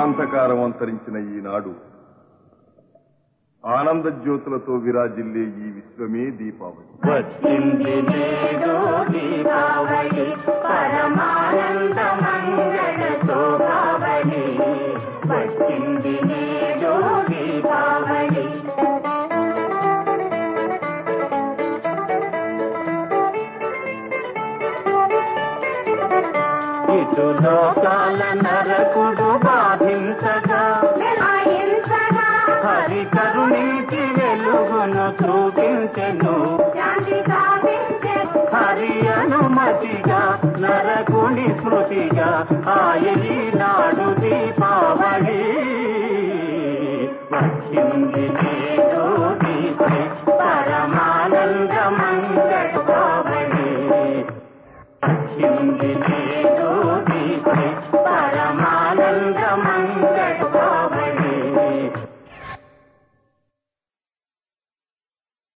అజ్ఞానాంధకారం అంతరించిన ఈనాడు ఆనంద జ్యోతులతో విరాజిల్లే ఈ విశ్వమే దీపావళి వచ్చింది నేడు దీపావళి పరమానంద మంగళ శోభావళి వచ్చింది నేడు దీపావళి ఇటు లోకాల నరకుడు బాధించగా నిర్వహించగా హరి కరుణించి వెలుగును చూపించెను శాంతి సాధించే హరి అనుమతిగా నరకుని స్మృతిగా ఆయని నాడు దీపావళి వచ్చింది నేడు దీపే పరమానంద మంగళావళి వచ్చింది నేడు